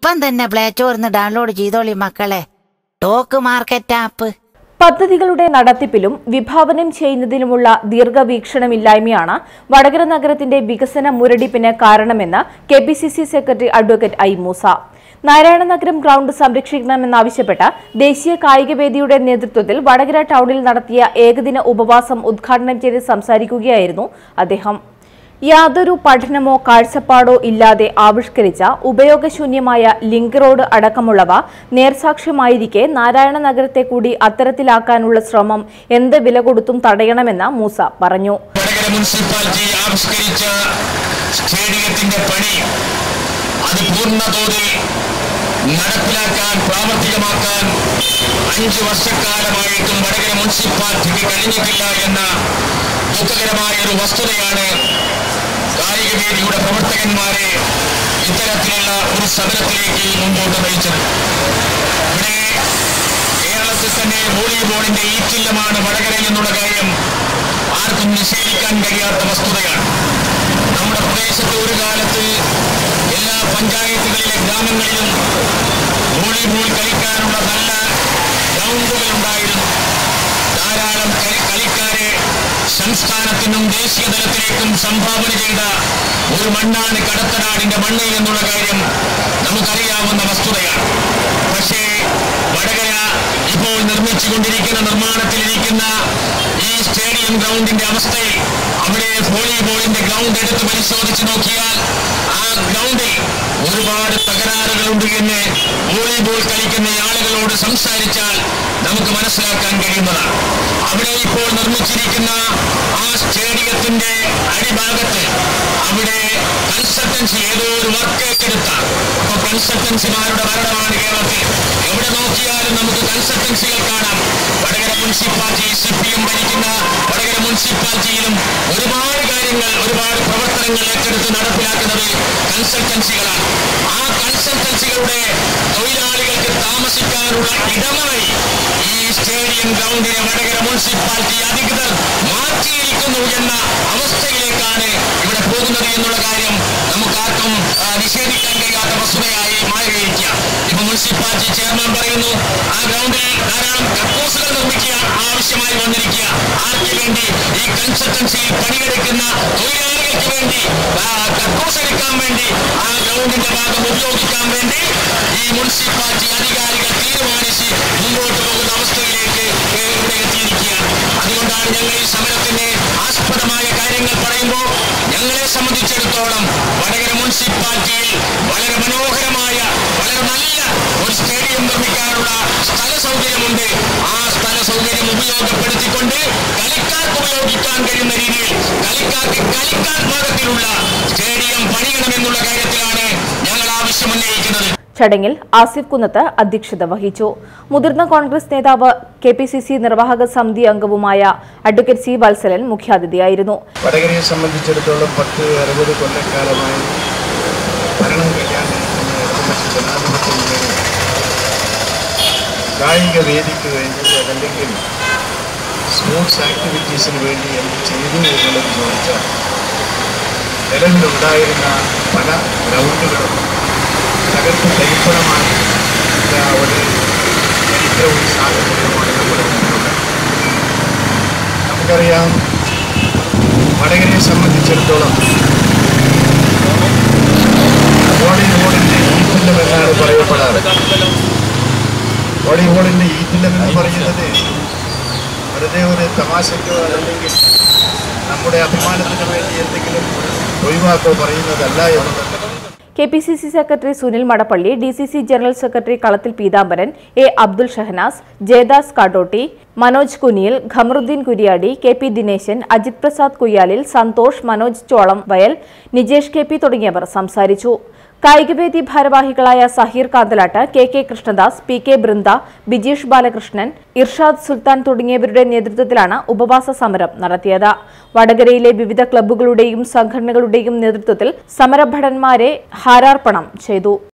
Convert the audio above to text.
ഇപ്പം തന്നെ play സ്റ്റോറിന്ന് download ചെയ്തോളി മക്കളെ ടോക്ക് മാർക്കറ്റ് ആപ്പ് പദ്ധതികളുടെ നടത്തിപ്പിലും വിഭാവനം ചെയ്യുന്നതിലുമുള്ള ദീർഘവീക്ഷണമില്ലായ്മയാണ് വടകര നഗരത്തിന്റെ വികസന മുരടിപ്പിന് കാരണമെന്ന് K P C C secretary advocate I Moosa Narayana Nagaram ground സംരക്ഷിക്കണമെന്നാവശ്യപ്പെട്ട ദേശീയ കായികവേദിയുടെ നേതൃത്വത്തിൽ വടകര ടൗണിൽ നടത്തിയ ഏകദിന ഉപവാസം ഉദ്ഘാടനം ചെയ്ത് സംസാരിക്കുകയായിരുന്നു അദ്ദേഹം യാതൊരു പഠനമോ കാഴ്ചപ്പാടോ ഇല്ലാതെ ആവിഷ്കരിച്ച ഉപയോഗശൂന്യമായ ലിങ്ക് റോഡ് അടക്കമുള്ളവ നേർസാക്ഷ്യമായിരിക്കെ നാരായണ നഗരത്തെ കൂടി അത്തരത്തിലാക്കാനുള്ള ശ്രമം എന്ത് വില കൊടുത്തും തടയണമെന്ന് മൂസ പറഞ്ഞു വടകര മുനിസിപ്പാലിറ്റി ആവിഷ്കരിച്ച സ്റ്റേഡിയത്തിന്റെ പണി അത് പൂർണ്ണതോതിൽ നടപ്പിലാക്കാൻ പ്രാവർത്തികമാക്കാൻ അഞ്ച് വർഷക്കാലമായിട്ടും വടകര മുനിസിപ്പാലിറ്റിക്ക് കഴിഞ്ഞിട്ടില്ല എന്ന ദുഃഖകരമായ ഒരു വസ്തുതയാണ് കായികവേദിയുടെ പ്രവർത്തകന്മാരെ ഇത്തരത്തിലുള്ള ഒരു സമരത്തിലേക്ക് മുമ്പോട്ട് നയിച്ചത് ഇവിടെ കേരളത്തിൽ തന്നെ വോളിബോളിന്റെ ഈറ്റില്ലമാണ് വടകര എന്നുള്ള കാര്യം ആർക്കും നിഷേധിക്കാൻ കഴിയാത്ത വസ്തുതയാണ് നമ്മുടെ പ്രദേശത്ത് ഒരു കാലത്ത് എല്ലാ പഞ്ചായത്തുകളിലെ ഗ്രാമങ്ങളിലും വോളിബോൾ കളിക്കാനുള്ള നല്ല ഗ്രൗണ്ടുകൾ ഉണ്ടായിരുന്നു ധാരാളം കളി- കളിക്കാരെ സംസ്ഥാനത്തിനും ദേശീയ തലത്തിലേക്കും സംഭാവന ചെയ്ത ഒരു മണ്ണാണ് കടത്തനാടിന്റെ മണ്ണ് എന്നുള്ള കാര്യം നമുക്കറിയാവുന്ന വസ്തുതയാണ് പക്ഷേ വടകര ഇപ്പോൾ നിർമ്മിച്ചുകൊണ്ടിരിക്കുന്ന നിർമ്മാണത്തിലിരിക്കുന്ന ഈ സ്റ്റേഡിയം ഗ്രൗണ്ടിന്റെ അവസ്ഥയിൽ അവിടെ വോളിബോളിന്റെ ഗ്രൗണ്ട് എടുത്ത് പരിശോധിച്ച് നോക്കിയാൽ ആ ഗ്രൗണ്ടിൽ ഒരുപാട് തകരാറുകളുണ്ട് എന്ന് വോളിബോൾ കളിക്കുന്ന ആളുകളോട് സംസാരിച്ചാൽ നമുക്ക് മനസ്സിലാക്കാൻ കഴിയുന്നതാണ് അവിടെ ഇപ്പോൾ നിർമ്മിച്ചിരിക്കുന്ന ആ സ്റ്റേഡിയത്തിന്റെ അടിഭാഗത്ത് അവിടെ കൺസൾട്ടൻസി ഏതോ ഒരു വർക്ക് ഏറ്റെടുത്ത അപ്പൊ കൺസൾട്ടൻസിമാരുടെ ഭരണമാണ് കേരളത്തിൽ എവിടെ നോക്കിയാലും നമുക്ക് കൺസൾട്ടൻസികൾ കാണാം Vadakara municipality C P M ഭരിക്കുന്ന വടകര മുനിസിപ്പാലിറ്റിയിലും ഒരുപാട് കാര്യങ്ങൾ ഒരുപാട് പ്രവർത്തനങ്ങൾ ഏറ്റെടുത്ത് നടപ്പിലാക്കുന്നത് കൺസൾട്ടൻസികളാണ് ആ കൺസൾട്ടൻസികളുടെ തൊഴിലാളികൾക്ക് താമസിക്കാനുള്ള ഇടമായി ഈ സ്റ്റേഡിയം ഗ്രൗണ്ടിനെ വടകര മുനിസിപ്പാലിറ്റി അധികൃതർ മാറ്റിയിരിക്കുന്നു എന്ന അവസ്ഥയിലേക്കാണ് ഇവിടെ പോകുന്നത് എന്നുള്ള കാര്യം നമുക്കാർക്കും ആ, നിഷേധിക്കാൻ കഴിയാത്ത വസ്തുതയായി മാറിയിരിക്കുക ഇപ്പൊ മുനിസിപ്പാലിറ്റി ചെയർമാൻ പറയുന്നു ആ ഗ്രൗണ്ടിൽ ധാരാളം കക്കൂസുകൾ നിർമ്മിക്കുക ആവശ്യമായി വന്നിരിക്കുക ആർക്ക് വേണ്ടി ഈ കൺസൾട്ടൻസിയിൽ പണിയെടുക്കുന്ന തൊഴിലാളികൾക്ക് വേണ്ടി ആ, കക്കൂസ് എടുക്കാൻ വേണ്ടി ആ ഗ്രൗണ്ടിന്റെ ഭാഗം ഉപയോഗിക്കാൻ വേണ്ടി ഈ മുനിസിപ്പാലിറ്റി അധികാരികൾ തീരുമാനിച്ച് മുമ്പോട്ട് പോകുന്ന അവസ്ഥയിലേക്ക് ഏ, ഇവിടെ എത്തിയിരിക്കുകയാണ് അതുകൊണ്ടാണ് ഞങ്ങൾ ഈ സമരത്തിന് ആസ്പദമായ കാര്യങ്ങൾ പറയുമ്പോൾ ഞങ്ങളെ സംബന്ധിച്ചിടത്തോളം വടകര മുനിസിപ്പാലിറ്റിയിൽ വളരെ മനോഹരമായ വളരെ നല്ല ഒരു സ്റ്റേഡിയം നിർമ്മിക്കാനുള്ള സ്ഥല സൗകര്യമുണ്ട് ആ സ്ഥല സൗകര്യം ഉപയോഗപ്പെടുത്തിക്കൊണ്ട് കളിക്കാർക്ക് ഉപയോഗിക്കാൻ കഴിയുന്ന രീതിയിൽ കളിക്കാർക്ക് കളിക്കാൻ പാകത്തിലുള്ള സ്റ്റേഡിയം പണിയണമെന്നുള്ള കാര്യത്തിലാണ് ഞങ്ങൾ ആവശ്യമുന്നയിക്കുന്നത് ചടങ്ങിൽ ആസിഫ് കുന്നത്ത് അധ്യക്ഷത വഹിച്ചു മുതിർന്ന കോൺഗ്രസ് നേതാവ് കെ പി സി സി നിർവാഹക സമിതി അംഗവുമായ അഡ്വക്കേറ്റ് സി വത്സലൻ മുഖ്യാതിഥിയായിരുന്നു വടകരയെ സംബന്ധിച്ചിടത്തോളം പത്ത് അറുപത് കൊല്ലക്കാലമായി ഭരണം കഴിയാനിരിക്കുന്ന ഇടതുപക്ഷ ജനാധിപത്യ മുന്നണി കായിക വേദിക്ക് വേണ്ടി അതല്ലെങ്കിൽ സ്പോർട്സ് ആക്ടിവിറ്റീസിന് വേണ്ടി എന്ത് ചെയ്തു എന്നുള്ളത് ചോദിച്ചാൽ നിലവിലുണ്ടായിരുന്ന പല ഗ്രൗണ്ടുകളും തകർത്ത് തരിപ്പണമായ ഒരു ചരിത്രവും സാഹചര്യവുമാണ് നമ്മുടെ മുന്നിലുള്ളത് നമുക്കറിയാം വടകരയെ സംബന്ധിച്ചിടത്തോളം വോളിബോളിന്റെ ഈറ്റില്ലം എന്നാണ് പറയപ്പെടാറ് വോളിബോളിന്റെ ഈറ്റില്ലം എന്ന് പറയുന്നത് വെറുതെ ഒരു തമാശയ്ക്കോ അല്ലെങ്കിൽ നമ്മുടെ അഭിമാനത്തിന് വേണ്ടി എന്തെങ്കിലും ഒഴിവാക്കോ പറയുന്നതല്ല എന്നുള്ളത് K P C C secretary Sunil Madappally D C C general secretary Kalathil Peethambaran A Abdul Shahanas Jayadas Kattotti Manoj Kuniyil Khamaruddeen Kuriyadi K P Dineshan Ajith Prasad Kuyyalil Santhosh Manoj Cholam Vayal Nijesh K P തുടങ്ങിയവർ സംസാരിച്ചു കായികവേദി ഭാരവാഹികളായ Saheer Kanthalad K K Krishnadas P K Brinda Bijeesh Balakrishnan Irshad Sultan തുടങ്ങിയവരുടെ നേതൃത്വത്തിലാണ് ഉപവാസ സമരം നടത്തിയത് വടകരയിലെ വിവിധ ക്ലബ്ബുകളുടെയും സംഘടനകളുടെയും നേതൃത്വത്തിൽ സമരഭടന്മാരെ ഹാരാർപ്പണം ചെയ്തു